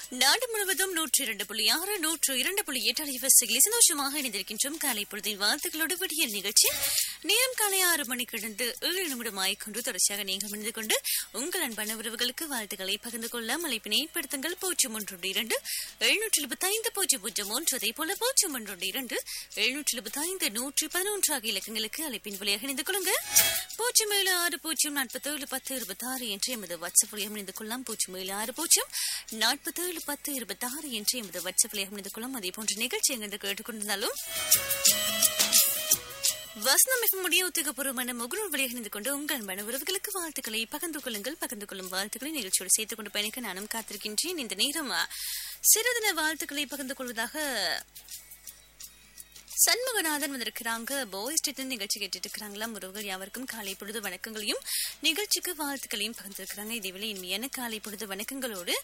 நாடு முழுவதும் நூற்றி இரண்டு புள்ளி ஆறு நூற்று இரண்டு புள்ளி எட்டு அலைவரிசைகளில் சந்தோஷமாக இணைந்திருக்கின்றோம் காலை பொழுதின் வாழ்த்துக்களோடு விடியல் நிகழ்ச்சி நேரம் காலை ஆறு மணிக்கு இருந்து ஏழு நிமிடம் ஆய்கொண்டு தொடர்ச்சியாக நீங்கள் இணைந்து கொண்டு உங்கள் அன்பான உறவுகளுக்கு வாழ்த்துக்களை பகிர்ந்து கொள்ள அழைப்பினை ஏற்படுத்துங்கள் பூஜ்ஜியம் ஒன்று இரண்டு எழுநூற்றி எழுபத்தி ஐந்து பூஜ்ஜியம் பூஜ்ஜியம் ஒன்று அதே போல பூஜ்ஜியம் ஒன்று இரண்டு எழுநூற்றி எழுபத்தி ஐந்து நூற்றி பதினொன்று ஆகிய இலக்கங்களுக்கு அழைப்பின் வழியாக இணைந்து கொள்ளுங்க பூஜ்ஜியம் ஏழு ஆறு பூஜ்ஜியம் நாற்பத்தேழு பத்து இருபத்தி ஆறு என்று எமது வாட்ஸ்அப் வழியாக இணைந்து கொள்ளலாம் பூஜ்ஜியம் ஏழு ஆறு பூஜ்ஜியம் நாற்பத்தேழு பத்து இருபத்தி ஆறு என்று எமது வாட்ஸ்அப் வழியாக இணைந்து கொள்ளலாம் அதே போன்ற நிகழ்ச்சி எங்கிருந்து கேட்டுக்கொண்டிருந்தாலும் வசனம் மிக முடிய உத்திகபூர்வமான முகநூல் வழியாக இணைந்து கொண்டு உங்கள் அன்பான உறவுகளுக்கு வாழ்த்துக்களை பகிர்ந்து கொள்ளுங்கள் பகிர்ந்து கொள்ளும் வாழ்த்துக்களை நிகழ்ச்சியோடு சேர்த்துக் கொண்டு பயணிக்க நானும் காத்திருக்கின்றேன் இந்த நேரம் சிறுதின வாழ்த்துக்களை பகிர்ந்து கொள்வதாக சண்முகநாதன் வந்திருக்கிறாங்க பாய்ஸ் ஸ்டேட் நிகழ்ச்சி கேட்டுட்டு இருக்கிறாங்களா உறவுகள் யாவருக்கும் காலை பொழுது வணக்கங்களையும் நிகழ்ச்சிக்கு வாழ்த்துக்களையும் பகிர்ந்திருக்கிறாங்க இதேவேளை இனிமையான காலை பொழுது வணக்கங்களோடு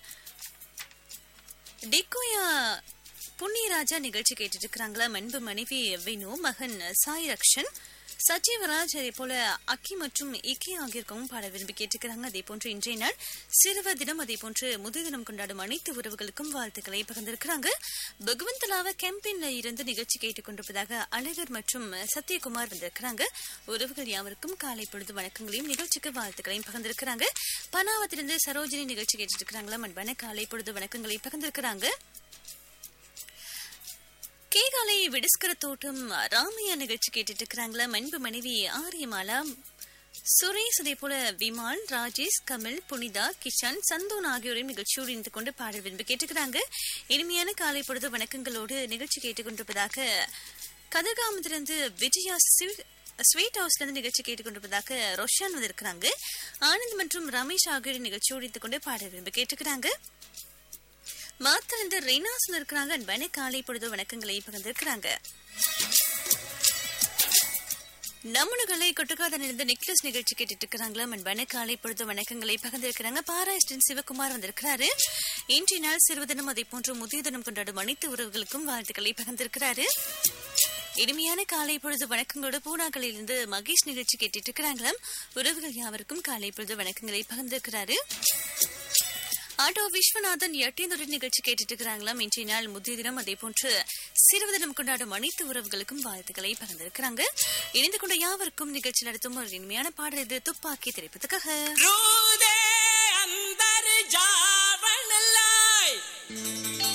டிக்கோயா புண்ணியராஜா நிகழ்ச்சி கேட்டுட்டு இருக்கிறாங்களா அன்பு மனைவி வினு மகன் சாய் ரக்ஷன் சஜீவராஜ் அதே போல அக்கி மற்றும் இக்கி ஆகியோருக்கும் பாட விரும்பி கேட்டுக்கிறாங்க அதே போன்று இன்றைய நாள் சிறுவர் தினம் அதே போன்று முதிய தினம் கொண்டாடும் அனைத்து உறவுகளுக்கும் வாழ்த்துக்களை பகிர்ந்திருக்கிறாங்க பகவந்தலாவ கேம்பெயின்ல இருந்து நிகழ்ச்சி கேட்டுக்கொண்டிருப்பதாக அழகர் மற்றும் சத்யகுமார் வந்திருக்கிறாங்க உறவுகள் யாவருக்கும் காலை பொழுது வணக்கங்களையும் நிகழ்ச்சிக்கு வாழ்த்துக்களையும் பகிர்ந்திருக்கிறாங்க பனாவத்திலிருந்து சரோஜினி நிகழ்ச்சி கேட்டுட்டு இருக்கிறாங்களா அன்பான காலை பொழுது வணக்கங்களை பகிர்ந்திருக்கிறாங்க கேகாலை விடுஸ்கர தோட்டம் ராமையா நிகழ்ச்சி கேட்டுட்டு இருக்கிறாங்களா அன்பு மனைவி ஆரியமாலா சுரேஷ் அதே போல விமால் ராஜேஷ் கமல் புனிதா கிஷன் சந்தோன் ஆகியோரையும் நிகழ்ச்சியோடு இணைந்து கொண்டு பாடல் விரும்பி கேட்டுக்கிறாங்க இனிமையான காலை பொழுது வணக்கங்களோடு நிகழ்ச்சி கேட்டுக்கொண்டிருப்பதாக கதிர்காமத்திலிருந்து விஜயா சிவ் ஸ்வீட் ஹவுஸ்ல இருந்து நிகழ்ச்சி கேட்டுக்கொண்டிருப்பதாக ரோஷான் வந்திருக்கிறாங்க ஆனந்த் மற்றும் ரமேஷ் ஆகியோர் நிகழ்ச்சியோடு இணைந்து கொண்டு பாடல் விரும்பி கேட்டுக்கிறாங்க மாத்திலிருந்து ரெய்னாஸ்ல இருக்கிறாங்க அன்பான காலை பொழுது வணக்கங்களை பகிர்ந்திருக்கிறாங்க நம்முகளை கொட்டுக்காதன் இருந்து நிக்லஸ் நிகழ்ச்சி கேட்டுட்டு இருக்கிறாங்களா அன்பான காலை பொழுது வணக்கங்களை பகிர்ந்திருக்கிறாங்க பாராஸ்டின் சிவகுமார் வந்திருக்கிறாரு இன்றைய நாள் சிறுவ தினம் அதே போன்று முதிய தினம் கொண்டாடும் அனைத்து உறவுகளுக்கும் வாழ்த்துக்களை பகிர்ந்திருக்கிறாரு இனிமையான காலை பொழுது வணக்கங்களோடு பூனாக்களில் இருந்து மகேஷ் நிகழ்ச்சி கேட்டுட்டு இருக்கிறாங்களாம் உறவுகள் யாவருக்கும் காலை பொழுது வணக்கங்களை பகிர்ந்திருக்கிறாரு ஆட்டோ விஸ்வநாதன் எட்டியந்துடன் நிகழ்ச்சி கேட்டுட்டு இருக்கிறாங்களாம் இன்றைய நாள் முதிய தினம் அதே போன்று சிறுவ தினம் கொண்டாடும் அனைத்து உறவுகளுக்கும் வாழ்த்துக்களை பகிர்ந்திருக்கிறாங்க இணைந்து கொண்ட யாவருக்கும் நிகழ்ச்சி நடத்தும் ஒரு இனிமையான பாடல் இது துப்பாக்கி திரைப்பதுக்காக